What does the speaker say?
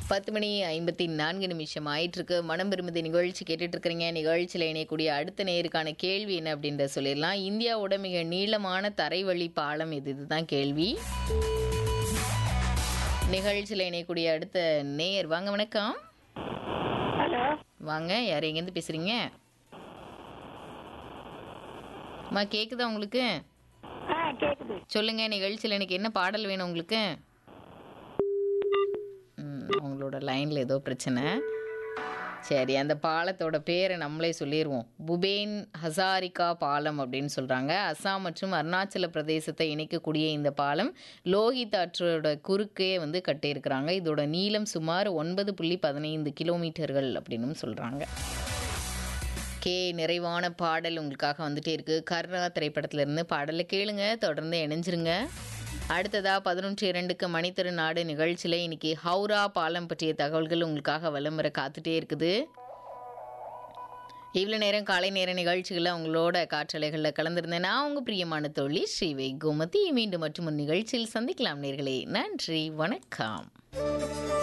பத்து மணி ஐம்பத்தி நான்கு நிமிஷம் ஆயிட்டிருக்கு மனம் விரும்புதி நிகழ்ச்சி கேட்டுட்டு இருக்கிறீங்க நிகழ்ச்சியில் இணையக்கூடிய அடுத்த நேருக்கான கேள்வி என்ன அப்படின்றத சொல்லிடலாம் இந்தியாவோட மிக நீளமான தரைவழி பாலம் இது இதுதான் கேள்வி நிகழ்ச்சியில் இணையக்கூடிய அடுத்த நேயர் வாங்க வணக்கம் ஹலோ வாங்க யார் எங்கேருந்து பேசுறீங்க அம்மா கேக்குதா உங்களுக்கு ஆ கேக்குது சொல்லுங்க நிகழ்ச்சியில் எனக்கு என்ன பாடல் வேணும் உங்களுக்கு ம், உங்களோட லைனில் ஏதோ பிரச்சனை சரி அந்த பாலத்தோட பேரை நம்மளே சொல்லிடுவோம் புபேன் ஹசாரிகா பாலம் அப்படின்னு சொல்கிறாங்க அஸ்ஸாம் மற்றும் அருணாச்சல பிரதேசத்தை இணைக்கக்கூடிய இந்த பாலம் லோஹித் ஆற்றோட குறுக்கே வந்து கட்டியிருக்கிறாங்க இதோட நீளம் சுமார் ஒன்பது புள்ளி பதினைந்து கிலோமீட்டர்கள் அப்படின்னு சொல்கிறாங்க கே நிறைவான பாடல் உங்களுக்காக வந்துட்டே இருக்கு கர்ணா திரைப்படத்திலிருந்து பாடலை கேளுங்க தொடர்ந்து இணைஞ்சிருங்க அடுத்ததா பதினொன்று இரண்டுக்கு மணித்திரு நாடு நிகழ்ச்சியில் இன்னைக்கு ஹவுரா பாலம் பற்றிய தகவல்கள் உங்களுக்காக வலம் வர காத்துட்டே இருக்குது இவ்வளோ நேரம் காலை நேர நிகழ்ச்சிகளில் உங்களோட காற்றலைகளில் கலந்திருந்தேன் நான் உங்கள் பிரியமான தோழி ஸ்ரீவை கோமதி மீண்டும் மற்றும் ஒரு நிகழ்ச்சியில் சந்திக்கலாம் நேர்களே நன்றி வணக்கம்